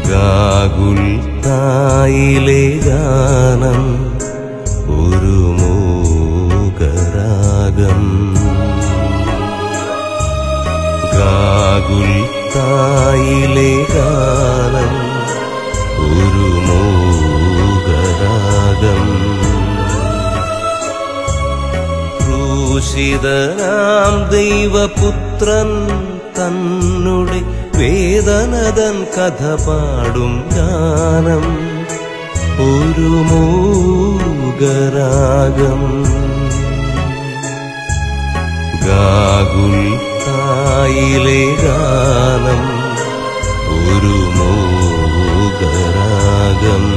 ഗാകുൽ തായിലെ ഗാനം ഒരു മൂകരാഗം ഗാകുൽ തായിലെ ഗാനം ഒരു മൂകരാഗം ക്രൂശിതനാം ദൈവപുത്രൻ തന്നുടെ വേദനതൻ കഥ പാടും ഗാനം ഒരു മൂകരാഗം ഗാകുൽ തായിലെ ഗാനം ഒരു മൂകരാഗം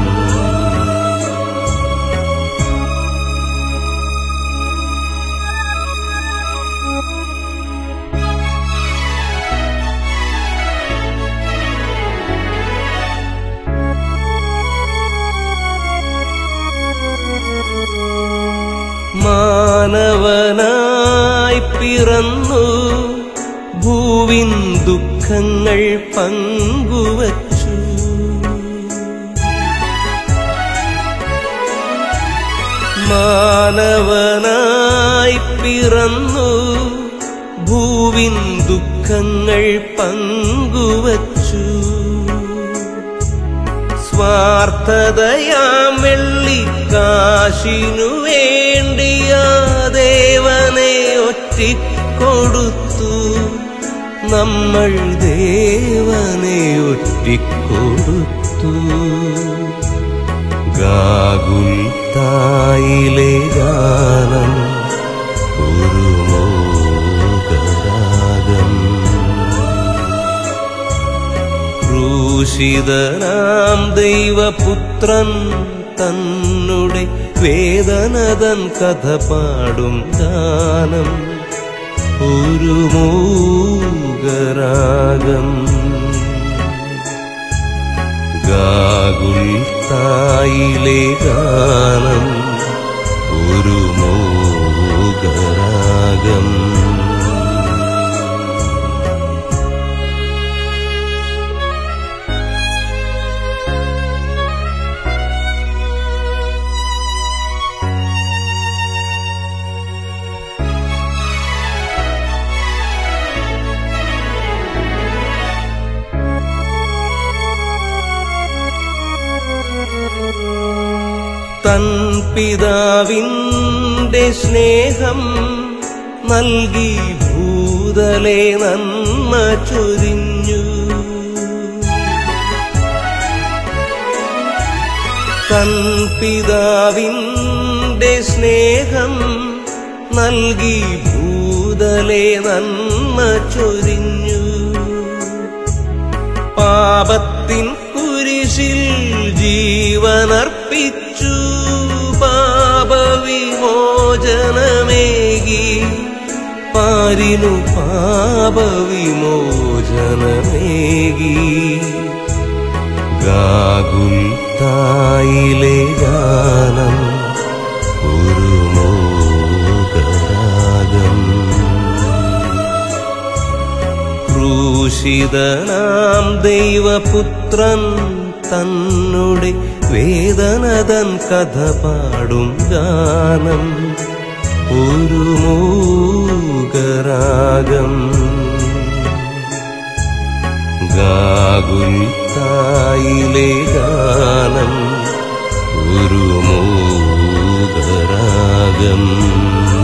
മാനവനായി പിറന്നു ഭൂവിൻ ദുഃഖങ്ങൾ പങ്കുവച്ചു മാനവനായി പിറന്നു ഭൂവിൻ ദുഃഖങ്ങൾ പങ്കുവച്ചു സ്വാർത്ഥതയാം വെള്ളിക്കാശിനു വേണ്ടിയ ദേവനെ ഒറ്റിക്കൊടുത്തു നമ്മൾ ദേവനെ ഒറ്റിക്കൊടുത്തു ഗാകുൽ തായിലെ ഗാനം ഒരു മോകരാഗം ക്രൂശിതനാം ദൈവപുത്രൻ തന്നുടെ വേദനതൻ കഥ പാടും ഗാനം ഒരു മൂകരാഗം ഗാകുൽ തായിലെ ഗാനം ഒരു മൂകരാഗം തൻ പിതാവിൻ്റെ സ്നേഹം നൽകി ഭൂതലെ നന്മ ചൊരിഞ്ഞു തൻ പിതാവിൻ്റെ സ്നേഹം നൽകി ഭൂതലെ നന്മ ചൊരിഞ്ഞു പാപത്തിൻ കുരിശിൽ ജീവനർപ്പിച്ചു പാപവിമോചനമേകി പാരിനു പാപവിമോചനമേകി ഗാകുൽ തായിലെ ഗാനം ഒരു മോകരാഗം ക്രൂശിതനാം ദൈവപുത്രൻ തന്നുടെ വേദനതൻ കഥ പാടും ഗാനം ഒരു മൂകരാഗം ഗാകുൽ തായിലെ ഗാനം ഒരു മൂകരാഗം